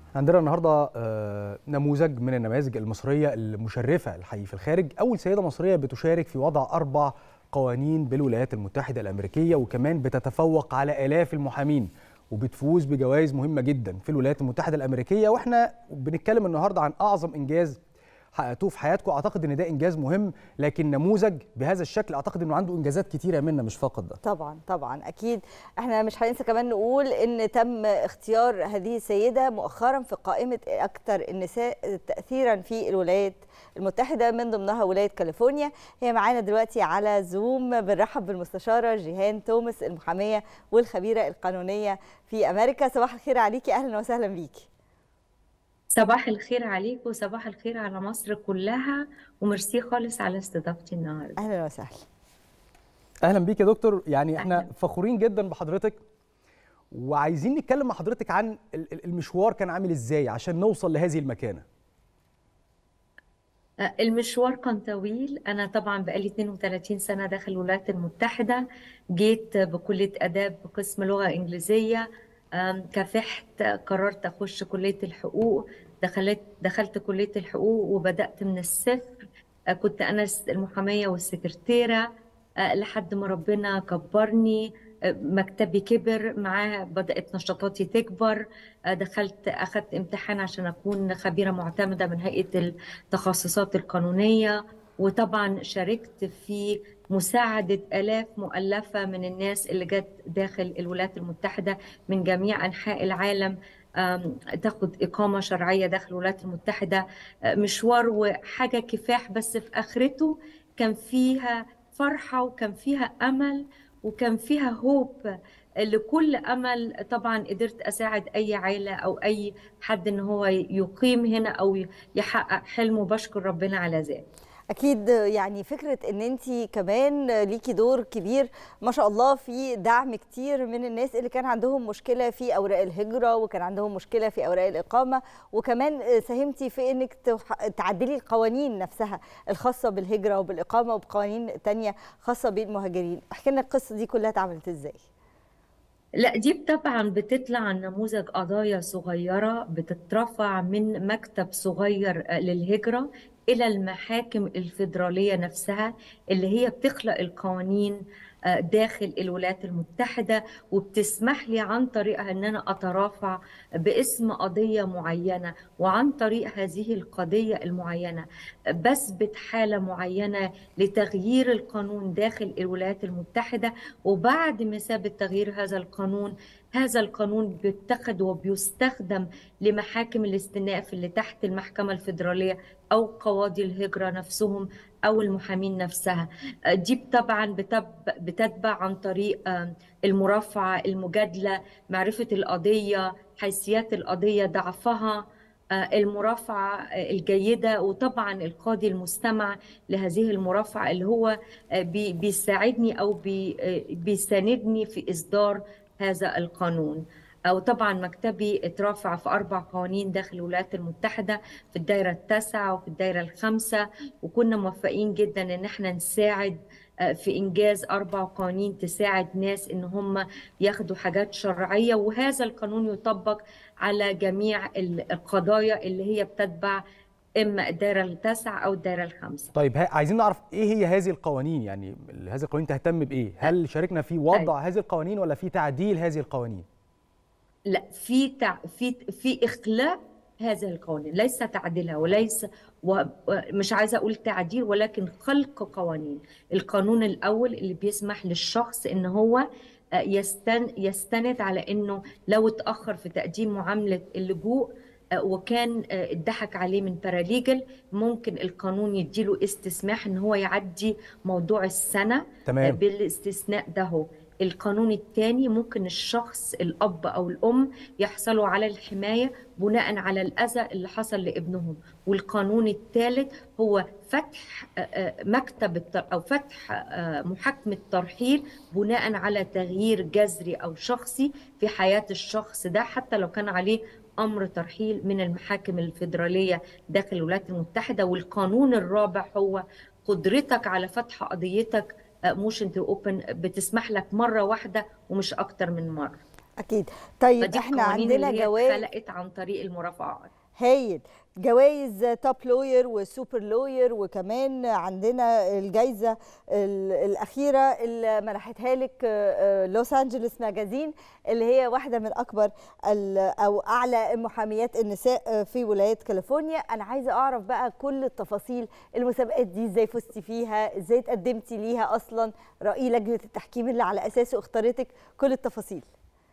عندنا النهارده آه، نموذج من النماذج المصريه المشرفه الحقيقي في الخارج اول سيده مصريه بتشارك في وضع اربع قوانين بالولايات المتحده الامريكيه وكمان بتتفوق على الاف المحامين وبتفوز بجوائز مهمه جدا في الولايات المتحده الامريكيه واحنا بنتكلم النهارده عن اعظم انجاز حققتوه في حياتكم اعتقد ان ده انجاز مهم لكن نموذج بهذا الشكل اعتقد انه عنده انجازات كتيره منا مش فقط ده طبعا طبعا اكيد احنا مش هننسى كمان نقول ان تم اختيار هذه السيده مؤخرا في قائمه اكثر النساء تاثيرا في الولايات المتحده من ضمنها ولايه كاليفورنيا هي معانا دلوقتي على زوم بنرحب بالمستشاره جيهان توماس المحاميه والخبيره القانونيه في امريكا صباح الخير عليكي اهلا وسهلا بيكي صباح الخير عليك وصباح الخير على مصر كلها وميرسي خالص على استضافتي النهارده اهلا وسهلا اهلا بيك يا دكتور يعني احنا أهلاً. فخورين جدا بحضرتك وعايزين نتكلم مع حضرتك عن ال- ال- المشوار كان عامل ازاي عشان نوصل لهذه المكانه آه، المشوار كان طويل أنا طبعا بقالي 32 سنة داخل الولايات المتحدة جيت بكلية آداب بقسم لغة إنجليزية آم، كافحت قررت أخش كلية الحقوق دخلت دخلت كلية الحقوق وبدأت من الصفر آه، كنت أنا المحامية والسكرتيرة آه، لحد ما ربنا كبرني آه، مكتبي كبر معاه بدأت نشاطاتي تكبر آه، دخلت أخذت امتحان عشان أكون خبيرة معتمدة من هيئة التخصصات القانونية وطبعا شاركت في مساعدة آلاف مؤلفة من الناس اللي جت داخل الولايات المتحدة من جميع أنحاء العالم آم، تاخد إقامة شرعية داخل الولايات المتحدة آه، مشوار وحاجة كفاح بس في آخرته كان فيها فرحة وكان فيها أمل وكان فيها هوب لكل أمل طبعا قدرت أساعد أي عائلة أو أي حد إن هو يقيم هنا أو يحقق حلمه بشكر ربنا على ذلك اكيد يعني فكره ان انت كمان ليكي دور كبير ما شاء الله في دعم كتير من الناس اللي كان عندهم مشكله في اوراق الهجره وكان عندهم مشكله في اوراق الاقامه وكمان ساهمتي في انك تح- تعدلي القوانين نفسها الخاصه بالهجره وبالاقامه وبقوانين تانية خاصه بالمهاجرين احكي لنا القصه دي كلها اتعملت ازاي لا دي طبعا بتطلع عن نموذج قضايا صغيرة بتترفع من مكتب صغير آه، للهجرة إلى المحاكم الفيدرالية نفسها اللي هي بتخلق القوانين آه، داخل الولايات المتحدة وبتسمح لي عن طريقها أن أنا أترافع باسم قضية معينة وعن طريق هذه القضية المعينة بثبت حالة معينة لتغيير القانون داخل الولايات المتحدة وبعد ما ثبت تغيير هذا القانون هذا القانون بيتخذ وبيستخدم لمحاكم الاستئناف اللي تحت المحكمة الفيدرالية أو قواضي الهجرة نفسهم أو المحامين نفسها آه، دي طبعا بتب- بتتبع عن طريق آه، المرافعة المجادلة معرفة القضية حيثيات القضية ضعفها آه، المرافعة آه، الجيدة وطبعا القاضي المستمع لهذه المرافعة اللي هو آه، بي- بيساعدني أو بي- آه، بيساندني في إصدار هذا القانون أو طبعا مكتبي اترافع في أربع قوانين داخل الولايات المتحدة في الدائرة التاسعة وفي الدائرة الخامسة وكنا موفقين جدا إن احنا نساعد آه، في إنجاز أربع قوانين تساعد ناس إن هم ياخدوا حاجات شرعية وهذا القانون يطبق على جميع ال- القضايا اللي هي بتتبع إما الدائرة التاسعة أو الدائرة الخامسة طيب ها- عايزين نعرف ايه هي هذه القوانين يعني ال- هذه القوانين تهتم بايه هل شاركنا في وضع هذه القوانين ولا في تعديل هذه القوانين لا في تع... في في اخلاء هذه القوانين ليس تعديلها وليس ومش عايزه اقول تعديل ولكن خلق قوانين القانون الاول اللي بيسمح للشخص ان هو آه، يستن... يستند على انه لو اتاخر في تقديم معامله اللجوء آه، وكان آه، اتضحك عليه من باراليجل ممكن القانون يديله استسماح ان هو يعدي موضوع السنه آه، تمام بالاستثناء ده هو القانون الثاني ممكن الشخص الأب أو الأم يحصلوا على الحماية بناء على الأذى اللي حصل لابنهم والقانون الثالث هو فتح آه، آه، مكتب التر- أو فتح آه، محاكمة ترحيل بناء على تغيير جذري أو شخصي في حياة الشخص ده حتى لو كان عليه أمر ترحيل من المحاكم الفيدرالية داخل الولايات المتحدة والقانون الرابع هو قدرتك على فتح قضيتك موشن تو اوبن بتسمح لك مره واحده ومش اكتر من مره اكيد طيب فدي احنا القوانين عندنا اللي هي جوائز اتخلقت عن طريق المرافعات هايل جوائز توب لوير وسوبر لوير وكمان عندنا الجائزة ال- الأخيرة اللي منحتها لك آه، آه، لوس أنجلوس ماجازين اللي هي واحدة من أكبر ال- أو أعلى محاميات النساء آه، في ولاية كاليفورنيا أنا عايزة أعرف بقى كل التفاصيل المسابقات دي إزاي فزتي فيها إزاي تقدمتي ليها أصلا رأي لجنة التحكيم اللي على أساسه اختارتك كل التفاصيل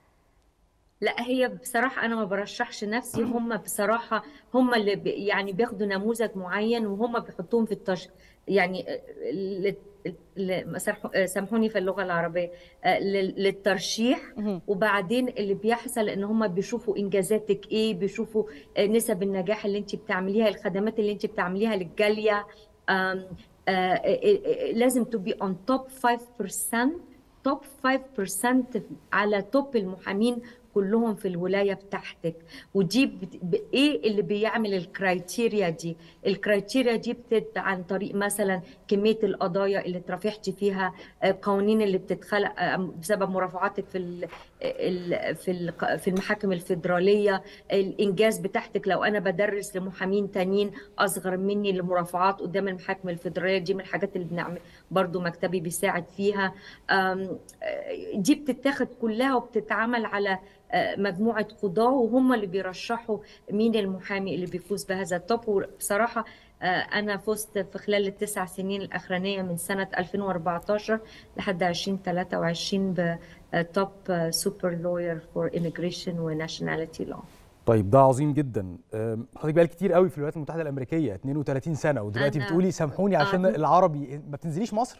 لا هي بصراحة أنا ما برشحش نفسي هم بصراحة هم اللي بي يعني بياخدوا نموذج معين وهم بيحطوهم في التش يعني ل- ل- سامحو- سامحوني في اللغة العربية آه، لل- للترشيح مهم. وبعدين اللي بيحصل ان هم بيشوفوا انجازاتك ايه بيشوفوا آه، نسب النجاح اللي انت بتعمليها الخدمات اللي انت بتعمليها للجالية آم، آه، آه، آه، لازم تبي on top 5% توب 5% على توب المحامين كلهم في الولايه بتاعتك ودي بت... ب... ايه اللي بيعمل الكرايتيريا دي الكرايتيريا دي بتبقى عن طريق مثلا كميه القضايا اللي اترافعتي فيها آه، القوانين اللي بتتخلق آه، بسبب مرافعاتك في ال... ال... في ال... في المحاكم الفيدراليه الانجاز بتاعتك لو انا بدرس لمحامين تانيين اصغر مني لمرافعات قدام المحاكم الفيدراليه دي من الحاجات اللي بنعمل برضو مكتبي بيساعد فيها آم، آه، دي بتتاخد كلها وبتتعمل على آه، مجموعة قضاة وهم اللي بيرشحوا مين المحامي اللي بيفوز بهذا التوب وبصراحة آه، أنا فزت في خلال التسع سنين الأخرانية من سنة 2014 لحد 2023 بتوب سوبر لوير فور immigration وناشوناليتي لو طيب ده عظيم جدا أم، حضرتك بقالك كتير قوي في الولايات المتحده الامريكيه 32 سنه ودلوقتي أنا- بتقولي سامحوني عشان آه. العربي ما بتنزليش مصر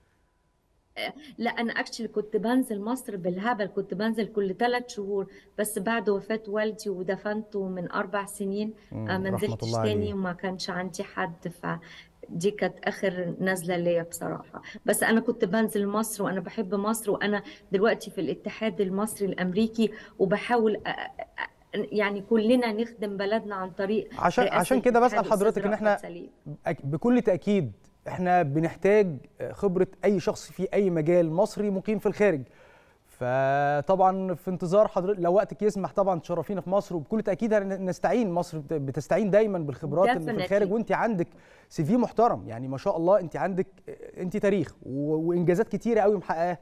لا انا اكشلي كنت بنزل مصر بالهبل كنت بنزل كل ثلاث شهور بس بعد وفاة والدي ودفنته من اربع سنين مم، آه، ما رحمة نزلتش الله تاني عليه. وما كانش عندي حد ف دي كانت اخر نزله ليا بصراحه بس انا كنت بنزل مصر وانا بحب مصر وانا دلوقتي في الاتحاد المصري الامريكي وبحاول أ- أ- يعني كلنا نخدم بلدنا عن طريق عشان رئاسة عشان كده الاتحاد بسال حضرتك الأستاذ ان احنا رأفت سليم. أك- بكل تاكيد احنا بنحتاج خبره اي شخص في اي مجال مصري مقيم في الخارج فطبعا في انتظار حضرتك لو وقتك يسمح طبعا تشرفينا في مصر وبكل تاكيد هنستعين مصر بت- بتستعين دايما بالخبرات اللي في Definitely. الخارج وانت عندك سي في محترم يعني ما شاء الله انت عندك انت تاريخ و- وانجازات كتيره قوي محققاها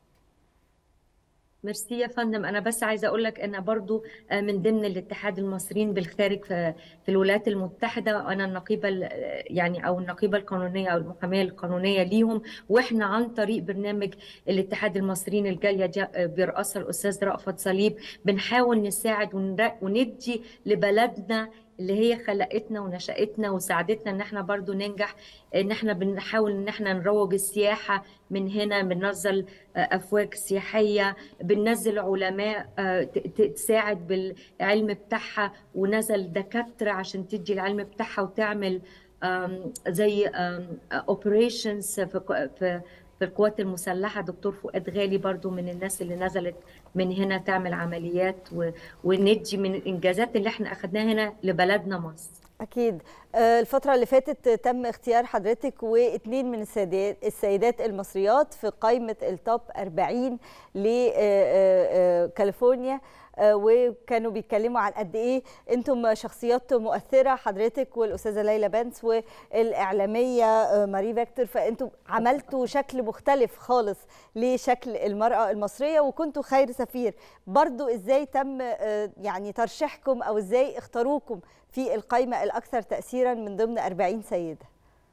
ميرسي يا فندم انا بس عايزه اقول لك انا برضو آه، من ضمن الاتحاد المصريين بالخارج في في الولايات المتحده وانا النقيبه ال- يعني او النقيبه القانونيه او المحاميه القانونيه ليهم واحنا عن طريق برنامج الاتحاد المصريين الجاليه دي آه، بيرأسها الاستاذ رأفت صليب بنحاول نساعد ونر- وندي لبلدنا اللي هي خلقتنا ونشأتنا وساعدتنا ان احنا برضو ننجح ان احنا بنحاول ان احنا نروج السياحه من هنا بننزل آه، افواج سياحيه بننزل علماء آه، ت- ت- تساعد بالعلم بتاعها ونزل دكاترة عشان تدي العلم بتاعها وتعمل آم، زي اوبريشنز في ق- في في القوات المسلحة دكتور فؤاد غالي برضو من الناس اللي نزلت من هنا تعمل عمليات و- وندي من الإنجازات اللي احنا أخدناها هنا لبلدنا مصر أكيد آه، الفترة اللي فاتت تم اختيار حضرتك واثنين من السيدات, السيدات المصريات في قائمة التوب 40 لكاليفورنيا وكانوا بيتكلموا عن قد ايه انتم شخصيات مؤثره حضرتك والاستاذه ليلى بنس والاعلاميه آه، ماري فيكتور فانتم عملتوا شكل مختلف خالص لشكل المراه المصريه وكنتوا خير سفير برضو ازاي تم آه، يعني ترشيحكم او ازاي اختاروكم في القائمه الاكثر تاثيرا من ضمن 40 سيده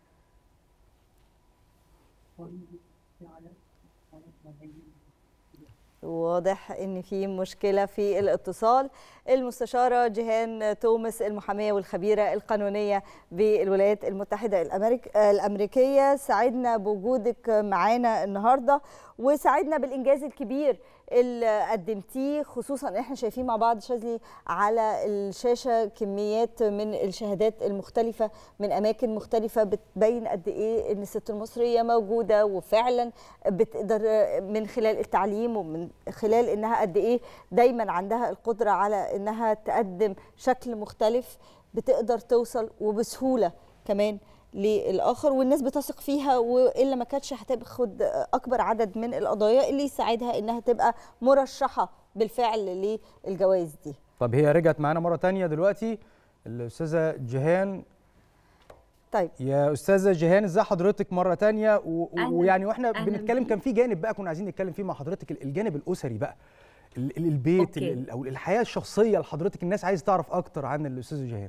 واضح ان في مشكله في الاتصال المستشاره جيهان توماس المحاميه والخبيره القانونيه بالولايات المتحده الأمريك الامريكيه سعدنا بوجودك معانا النهارده وسعدنا بالانجاز الكبير اللي قدمتيه خصوصا احنا شايفين مع بعض شاذلي على الشاشه كميات من الشهادات المختلفه من اماكن مختلفه بتبين قد ايه ان الست المصريه موجوده وفعلا بتقدر من خلال التعليم ومن خلال انها قد ايه دايما عندها القدره على انها تقدم شكل مختلف بتقدر توصل وبسهوله كمان للاخر والناس بتثق فيها والا ما كانتش هتاخد اكبر عدد من القضايا اللي يساعدها انها تبقى مرشحه بالفعل للجوائز دي طب هي رجعت معانا مره تانية دلوقتي الاستاذه جيهان طيب يا استاذه جيهان ازي حضرتك مره تانية و... أهلاً- ويعني واحنا أهلاً بنتكلم بيك. كان في جانب بقى كنا عايزين نتكلم فيه مع حضرتك ال- الجانب الاسري بقى ال- ال- البيت أوكي. ال- او الحياه الشخصيه لحضرتك الناس عايز تعرف اكتر عن الاستاذه جيهان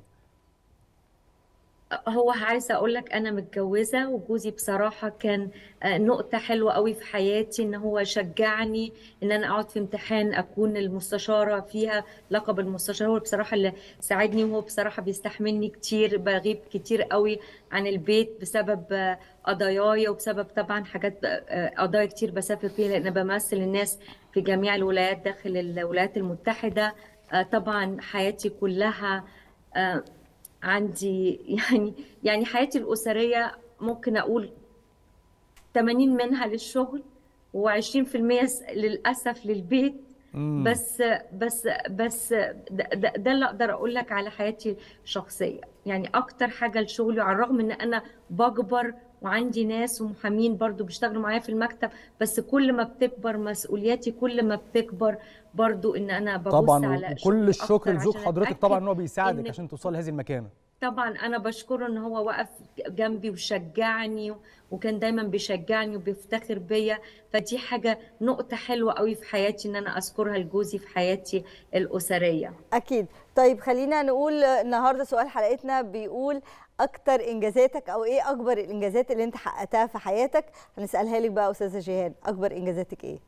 هو عايزه اقول لك انا متجوزه وجوزي بصراحه كان آه، نقطه حلوه قوي في حياتي ان هو شجعني ان انا اقعد في امتحان اكون المستشاره فيها لقب المستشار هو بصراحه اللي ساعدني وهو بصراحه بيستحملني كتير بغيب كتير قوي عن البيت بسبب آه، قضاياي وبسبب طبعا حاجات آه، قضايا كتير بسافر فيها لان بمثل الناس في جميع الولايات داخل الولايات المتحده آه، طبعا حياتي كلها آه، عندي يعني يعني حياتي الأسرية ممكن أقول 80 منها للشغل و20% للأسف للبيت مم. بس بس بس ده, ده, ده اللي أقدر أقول لك على حياتي الشخصية يعني أكتر حاجة لشغلي على الرغم إن أنا بكبر وعندي ناس ومحامين برضو بيشتغلوا معايا في المكتب بس كل ما بتكبر مسؤولياتي كل ما بتكبر برضو إن أنا ببص طبعا على وكل شغلي الشكر أكتر لزوج عشان حضرتك أتأكد طبعا ان هو بيساعدك إن عشان توصل لهذه المكانه طبعا انا بشكره ان هو وقف جنبي وشجعني وكان دايما بيشجعني وبيفتخر بيا فدي حاجه نقطه حلوه قوي في حياتي ان انا اذكرها لجوزي في حياتي الاسريه اكيد طيب خلينا نقول النهارده سؤال حلقتنا بيقول اكتر انجازاتك او ايه اكبر الانجازات اللي انت حققتها في حياتك هنسالها لك بقى استاذه جيهان اكبر انجازاتك ايه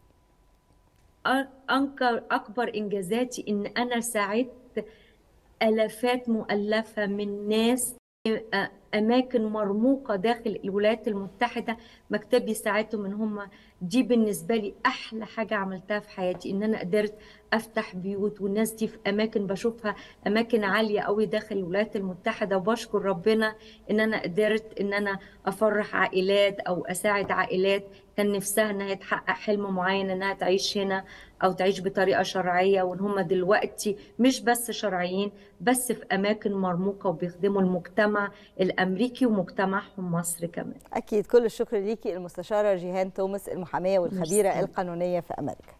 أنكر أكبر إنجازاتي إن أنا ساعدت آلافات مؤلفة من ناس أماكن مرموقة داخل الولايات المتحدة مكتبي ساعدتهم إن هم دي بالنسبة لي أحلى حاجة عملتها في حياتي إن أنا قدرت أفتح بيوت والناس دي في أماكن بشوفها أماكن عالية قوي داخل الولايات المتحدة وبشكر ربنا إن أنا قدرت إن أنا أفرح عائلات أو أساعد عائلات كان نفسها إنها تحقق حلم معين إنها تعيش هنا أو تعيش بطريقة شرعية وإن هم دلوقتي مش بس شرعيين بس في أماكن مرموقة وبيخدموا المجتمع الأمريكي ومجتمعهم مصر كمان اكيد كل الشكر ليكي المستشاره جيهان توماس المحاميه والخبيره ميرسي. القانونيه في امريكا